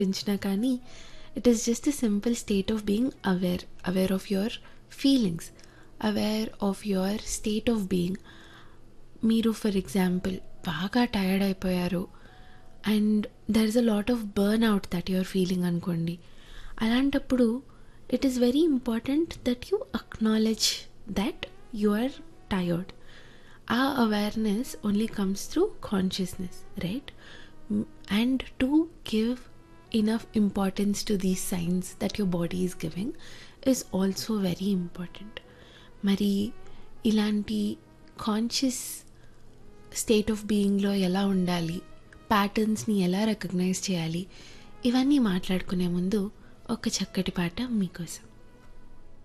పెంచినా కానీ it is just a simple state of being aware aware of your feelings aware of your state of being మీరు for example బాగా tired అయిపోయారు and there is a lot of burn out that your feeling అనుకోండి అలాంటప్పుడు it is very important that you acknowledge that you are tired uh awareness only comes through consciousness right and to give enough importance to these signs that your body is giving is also very important మరి ఇలాంటి conscious state of బీయింగ్లో ఎలా ఉండాలి ప్యాటర్న్స్ని ఎలా recognise చేయాలి ఇవన్నీ మాట్లాడుకునే ముందు ఒక చక్కటి పాట మీకోసం